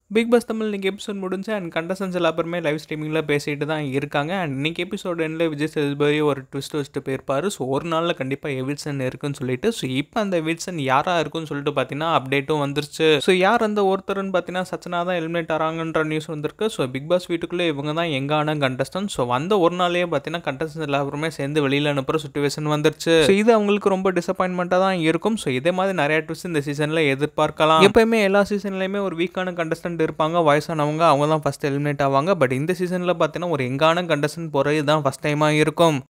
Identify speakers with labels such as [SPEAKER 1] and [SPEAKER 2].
[SPEAKER 1] big pass Tamil இன்னைக்கு episode முடிஞ்சு and contestants live லைவ் ஸ்ட்ரீமிங்கில் பேசிட்டு தான் இருக்காங்க அண்ட் இன்னைக்கு எபிசோட் எண்டில் விஜய் சேதுபதி ஒரு ட்விஸ்ட் வச்சுட்டு போயிருப்பார் ஸோ ஒரு நாளில் கண்டிப்பாக எவிட்சன் இருக்குன்னு சொல்லிட்டு ஸோ இப்போ அந்த எவிட்சன் யாராக இருக்குன்னு சொல்லிட்டு பார்த்தீங்கன்னா அப்டேட்டும் வந்துருச்சு ஸோ யார் அந்த ஒருத்தர்னு பார்த்தீங்கன்னா சச்சனா தான் எலிமினேட் ஆகிறாங்கன்ற நியூஸ் வந்திருக்கு ஸோ பிக் பாஸ் வீட்டுக்குள்ளே இவங்க தான் எங்கான கண்டஸ்டன் ஸோ வந்த ஒரு நாளே பார்த்தீங்கன்னா கண்டஸ்டன்ஸ் எல்லாருமே சேர்ந்து வெளியில் அனுப்புகிற சுச்சுவேஷன் வந்துருச்சு ஸோ இது அவங்களுக்கு ரொம்ப டிசப்பாயின்மெண்ட்டாக தான் இருக்கும் ஸோ இதே மாதிரி நிறைய ட்விஸ்ட் இந்த சீசனில் எதிர்பார்க்கலாம் எப்பயுமே எல்லா சீசன்லையுமே ஒரு வீக்கான கண்டஸ்டன்ட் இருப்பாங்க வயசானவங்க அவங்க தான் ஃபஸ்ட் எலிமினேட் ஆவாங்க பட் இந்த சீசனில் பார்த்தீங்கன்னா ஒரு எங்கான கண்டஸ்டன்ட் போகிறது தான் ஃபஸ்ட் டைமாக இருக்கும்